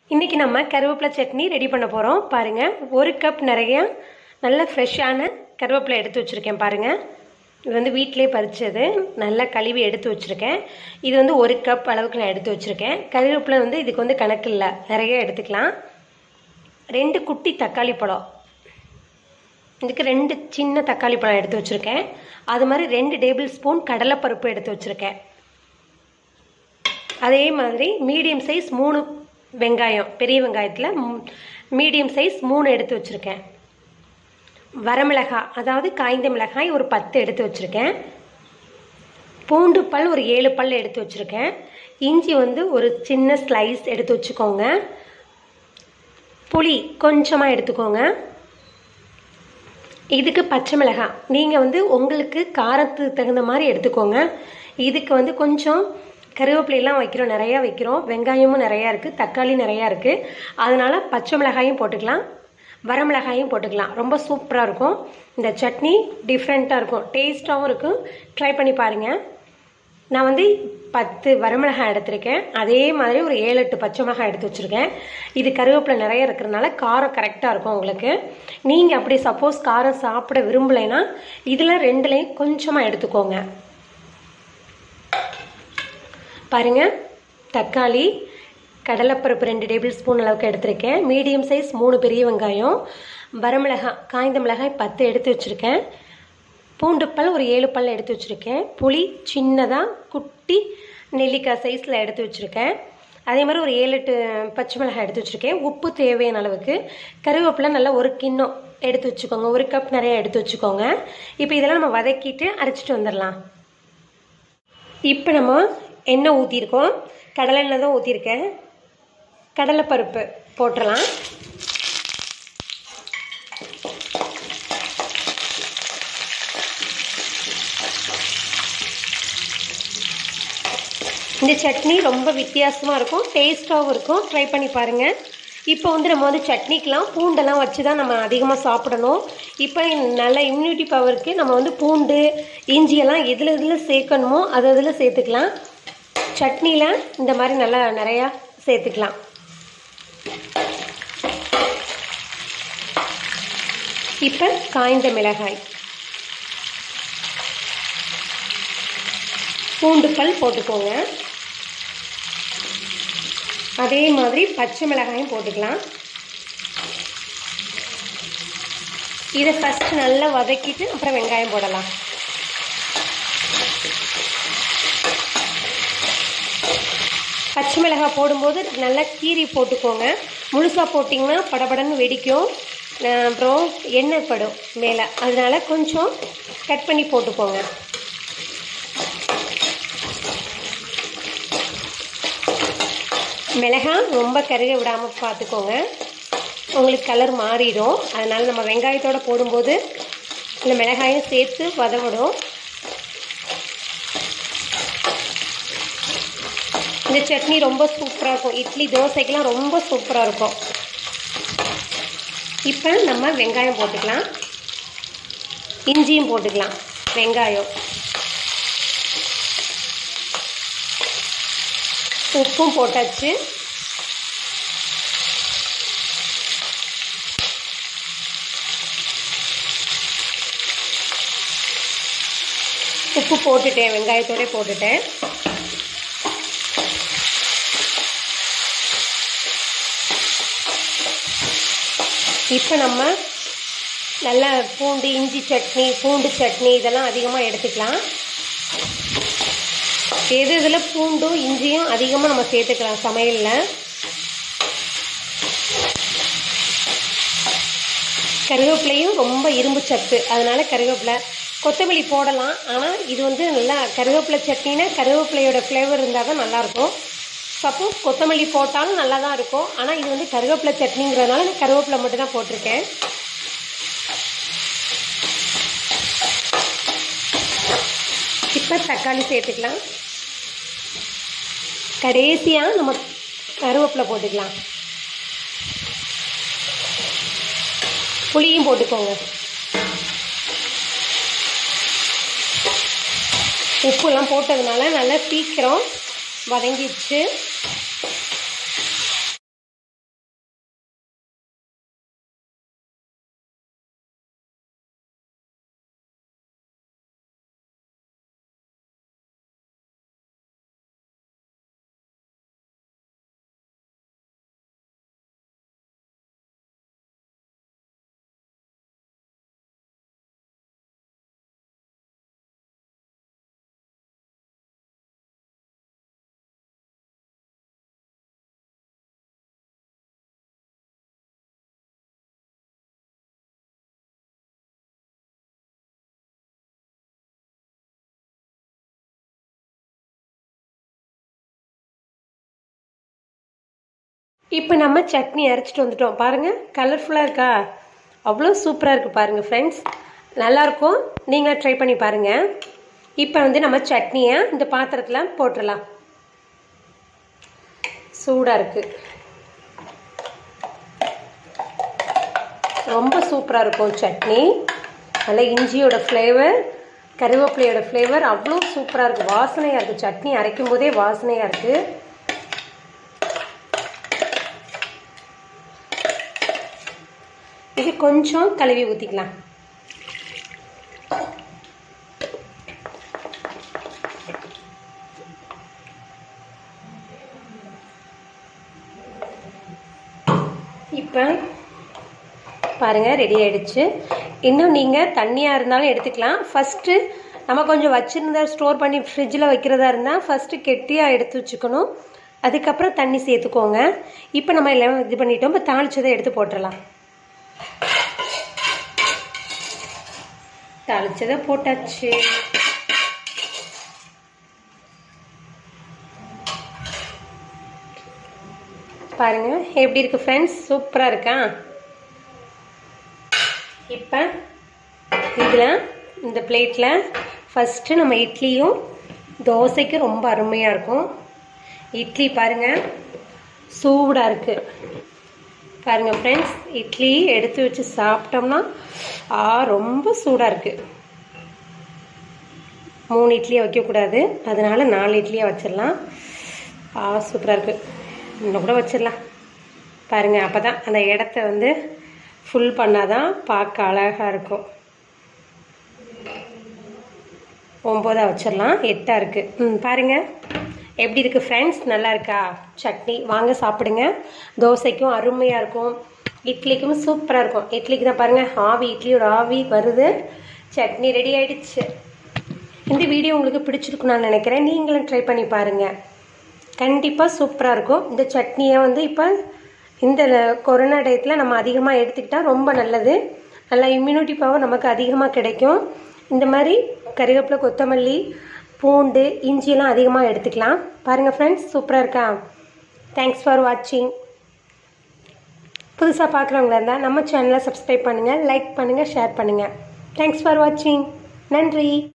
இன்றைக்கி நம்ம கருவேப்பிலை சட்னி ரெடி பண்ண போகிறோம் பாருங்கள் ஒரு கப் நிறைய நல்ல ஃப்ரெஷ்ஷான கருவேப்பிலை எடுத்து வச்சுருக்கேன் பாருங்கள் இது வந்து வீட்டிலே பறித்தது நல்லா கழுவி எடுத்து வச்சுருக்கேன் இது வந்து ஒரு கப் அளவுக்கு நான் எடுத்து வச்சுருக்கேன் கருவேப்பிலை வந்து இதுக்கு வந்து கணக்கு இல்லை நிறைய எடுத்துக்கலாம் ரெண்டு குட்டி தக்காளி பழம் இதுக்கு ரெண்டு சின்ன தக்காளி பழம் எடுத்து வச்சுருக்கேன் அது மாதிரி ரெண்டு டேபிள் ஸ்பூன் கடலைப்பருப்பு எடுத்து வச்சுருக்கேன் அதே மாதிரி மீடியம் சைஸ் மூணு வெங்காயம் பெரிய வெங்காயத்தில் மீடியம் சைஸ் மூணு எடுத்து வச்சுருக்கேன் வரமிளகாய் அதாவது காய்ந்த மிளகாய் ஒரு பத்து எடுத்து வச்சுருக்கேன் பூண்டு பல் ஒரு ஏழு பல் எடுத்து வச்சுருக்கேன் இஞ்சி வந்து ஒரு சின்ன ஸ்லைஸ் எடுத்து வச்சுக்கோங்க புளி கொஞ்சமாக எடுத்துக்கோங்க இதுக்கு பச்சை மிளகாய் நீங்கள் வந்து உங்களுக்கு காரத்துக்கு தகுந்த மாதிரி எடுத்துக்கோங்க இதுக்கு வந்து கொஞ்சம் கருவேப்பிலையெல்லாம் வைக்கிறோம் நிறையா வைக்கிறோம் வெங்காயமும் நிறையா இருக்குது தக்காளி நிறையா இருக்குது அதனால் பச்சை மிளகாயும் போட்டுக்கலாம் வரமிளகாயும் போட்டுக்கலாம் ரொம்ப சூப்பராக இருக்கும் இந்த சட்னி டிஃப்ரெண்ட்டாக இருக்கும் டேஸ்ட்டாகவும் இருக்கும் ட்ரை பண்ணி பாருங்கள் நான் வந்து பத்து வரமிளகாய் எடுத்திருக்கேன் அதே மாதிரி ஒரு ஏழு எட்டு பச்சை மிளகாய் எடுத்து வச்சுருக்கேன் இது கருவேப்பிலை நிறைய இருக்கிறதுனால காரம் கரெக்டாக இருக்கும் உங்களுக்கு நீங்கள் அப்படி சப்போஸ் காரம் சாப்பிட விரும்பலைன்னா இதில் ரெண்டுலேயும் கொஞ்சமாக எடுத்துக்கோங்க பாருங்கள் தக்காளி கடலைப்பருப்பு ரெண்டு டேபிள் ஸ்பூன் அளவுக்கு எடுத்திருக்கேன் மீடியம் சைஸ் மூணு பெரிய வெங்காயம் வரமிளகாய் காய்ந்த மிளகாய் பத்து எடுத்து வச்சுருக்கேன் பூண்டு பல் ஒரு ஏழு பல் எடுத்து வச்சுருக்கேன் புளி சின்னதாக குட்டி நெல்லிக்காய் சைஸில் எடுத்து வச்சுருக்கேன் அதே மாதிரி ஒரு ஏழு எட்டு பச்சை மிளகாய் எடுத்து வச்சுருக்கேன் உப்பு தேவையான அளவுக்கு கருவேப்பிலை நல்லா ஒரு கிண்ணம் எடுத்து வச்சுக்கோங்க ஒரு கப் நிறைய எடுத்து வச்சுக்கோங்க இப்போ இதெல்லாம் நம்ம வதக்கிட்டு அரைச்சிட்டு வந்துடலாம் இப்போ நம்ம எண்ணெய் ஊற்றிருக்கோம் கடலெண்ணெய் தான் ஊற்றிருக்கேன் கடலைப்பருப்பு போட்டுடலாம் இந்த சட்னி ரொம்ப வித்தியாசமாக இருக்கும் டேஸ்ட்டாகவும் இருக்கும் ட்ரை பண்ணி பாருங்கள் இப்போ வந்து நம்ம வந்து சட்னிக்கெலாம் பூண்டெல்லாம் வச்சு தான் நம்ம அதிகமாக சாப்பிடணும் இப்போ நல்ல இம்யூனிட்டி பவருக்கு நம்ம வந்து பூண்டு இஞ்சியெல்லாம் எதில் எதில் சேர்க்கணுமோ அது அதில் சேர்த்துக்கலாம் சட்னியில் இந்த மாதிரி நல்லா நிறையா சேர்த்துக்கலாம் இப்போ காய்ந்த மிளகாய் பூண்டு பல் போட்டுக்கோங்க அதே மாதிரி பச்சை மிளகாயும் போட்டுக்கலாம் இதை ஃபஸ்ட்டு நல்லா வதக்கிட்டு அப்புறம் வெங்காயம் போடலாம் பச்சை மிளகாய் போடும்போது நல்லா கீரி போட்டுக்கோங்க முழுசாக போட்டிங்கன்னா படபடன்னு வெடிக்கும் அப்புறம் எண்ணெய் படும் மேலே அதனால கொஞ்சம் கட் பண்ணி போட்டுக்கோங்க மிளகாய் ரொம்ப கருக விடாமல் பார்த்துக்கோங்க உங்களுக்கு கலர் மாறிடும் அதனால் நம்ம வெங்காயத்தோடு போடும்போது இந்த மிளகாயும் சேர்த்து வதவிடும் இந்த சட்னி ரொம்ப சூப்பராக இருக்கும் இட்லி தோசைக்கெலாம் ரொம்ப சூப்பராக இருக்கும் இப்போ நம்ம வெங்காயம் போட்டுக்கலாம் இஞ்சியும் போட்டுக்கலாம் வெங்காயம் உப்பும் போட்டாச்சு உப்பு போட்டுட்டேன் வெங்காயத்தோட போட்டுட்டேன் இப்போ நம்ம நல்லா பூண்டு இஞ்சி சட்னி பூண்டு சட்னி இதெல்லாம் அதிகமாக எடுத்துக்கலாம் எது இதில் பூண்டும் இஞ்சியும் அதிகமாக நம்ம சேர்த்துக்கலாம் சமையலில் கருவேப்பிலையும் ரொம்ப இரும்பு சத்து அதனால் கருவேப்பிலை கொத்தமல்லி போடலாம் ஆனால் இது வந்து நல்லா கருவேப்பிலை சட்னினா கருவேப்பிலையோட ஃப்ளேவர் இருந்தால் தான் நல்லாயிருக்கும் சப்போஸ் கொத்தமல்லி போட்டாலும் நல்லா தான் இருக்கும் ஆனால் இது வந்து கருவேப்பிலை சட்னிங்கிறதுனால நான் கருவேப்பிலை மட்டும் தான் போட்டிருக்கேன் இப்போ தக்காளி சேர்த்துக்கலாம் கடைசியாக நம்ம கருவேப்பிலை போட்டுக்கலாம் புளியும் போட்டுக்கோங்க உப்புலாம் போட்டதுனால நல்லா சீக்கிரம் வதங்கிடுச்சு இப்போ நம்ம சட்னி அரைச்சிட்டு வந்துட்டோம் பாருங்கள் கலர்ஃபுல்லாக இருக்கா அவ்வளோ சூப்பராக இருக்குது பாருங்கள் ஃப்ரெண்ட்ஸ் நல்லாயிருக்கும் நீங்கள் ட்ரை பண்ணி பாருங்கள் இப்போ வந்து நம்ம சட்னியை இந்த பாத்திரத்தில் போட்டுடலாம் சூடாக இருக்குது ரொம்ப சூப்பராக இருக்கும் சட்னி நல்லா இஞ்சியோட ஃப்ளேவர் கருவேப்பிலையோட ஃப்ளேவர் அவ்வளோ சூப்பராக இருக்குது வாசனையாக இருக்குது சட்னி அரைக்கும் போதே வாசனையாக இருக்குது இது கொஞ்சம் கழுவி ஊற்றிக்கலாம் இப்போ பாருங்கள் ரெடி ஆகிடுச்சு இன்னும் நீங்கள் தண்ணியாக இருந்தாலும் எடுத்துக்கலாம் ஃபஸ்ட்டு நம்ம கொஞ்சம் வச்சுருந்தா ஸ்டோர் பண்ணி ஃப்ரிட்ஜில் வைக்கிறதா இருந்தால் ஃபஸ்ட்டு கெட்டியாக எடுத்து வச்சுக்கணும் அதுக்கப்புறம் தண்ணி சேர்த்துக்கோங்க இப்போ நம்ம எல்லாம் இது பண்ணிட்டோம் இப்போ தாளிச்சதை எடுத்து போட்டுடலாம் தாளிச்சதை போட்டாச்சு பாருங்க எப்படி இருக்கு ஃப்ரெண்ட்ஸ் சூப்பராக இருக்கா இப்போ இதில் இந்த பிளேட்டில் ஃபஸ்ட்டு நம்ம இட்லியும் தோசைக்கு ரொம்ப அருமையாக இருக்கும் இட்லி பாருங்கள் சூடாக இருக்குது பாருங்கள் ஃப்ரெண்ட்ஸ் இட்லி எடுத்து வச்சு சாப்பிட்டோம்னா ஆ ரொம்ப சூடாக இருக்குது மூணு இட்லியை வைக்கக்கூடாது அதனால் நாலு இட்லியாக வச்சிடலாம் ஆ சூப்பராக இருக்குது இன்னும் கூட வச்சிடலாம் பாருங்கள் அப்போ தான் அந்த இடத்த வந்து ஃபுல் பண்ணால் தான் பார்க்க அழகாக இருக்கும் ஒம்போதாக வச்சிடலாம் எட்டாக இருக்குது ம் பாருங்கள் எப்படி இருக்குது ஃப்ரெண்ட்ஸ் நல்லா இருக்கா சட்னி வாங்க சாப்பிடுங்க தோசைக்கும் அருமையாக இருக்கும் இட்லிக்கும் சூப்பராக இருக்கும் இட்லிக்கு தான் பாருங்கள் ஆவி இட்லியோட ஆவி வருது சட்னி ரெடி ஆயிடுச்சு இந்த வீடியோ உங்களுக்கு பிடிச்சிருக்கும் நான் நினைக்கிறேன் நீங்களும் ட்ரை பண்ணி பாருங்கள் கண்டிப்பாக சூப்பராக இருக்கும் இந்த சட்னியை வந்து இப்போ இந்த கொரோனா டயத்தில் நம்ம அதிகமாக எடுத்துக்கிட்டால் ரொம்ப நல்லது நல்லா இம்யூனிட்டி பவர் நமக்கு அதிகமாக கிடைக்கும் இந்த மாதிரி கருவேப்பிலை கொத்தமல்லி பூண்டு இஞ்சியெல்லாம் அதிகமாக எடுத்துக்கலாம் பாருங்கள் ஃப்ரெண்ட்ஸ் சூப்பராக இருக்கா தேங்க்ஸ் ஃபார் வாட்சிங் புதுசாக பார்க்குறவங்களா இருந்தால் நம்ம சேனலை சப்ஸ்கிரைப் பண்ணுங்கள் லைக் பண்ணுங்கள் ஷேர் பண்ணுங்கள் தேங்க்ஸ் ஃபார் வாட்சிங் நன்றி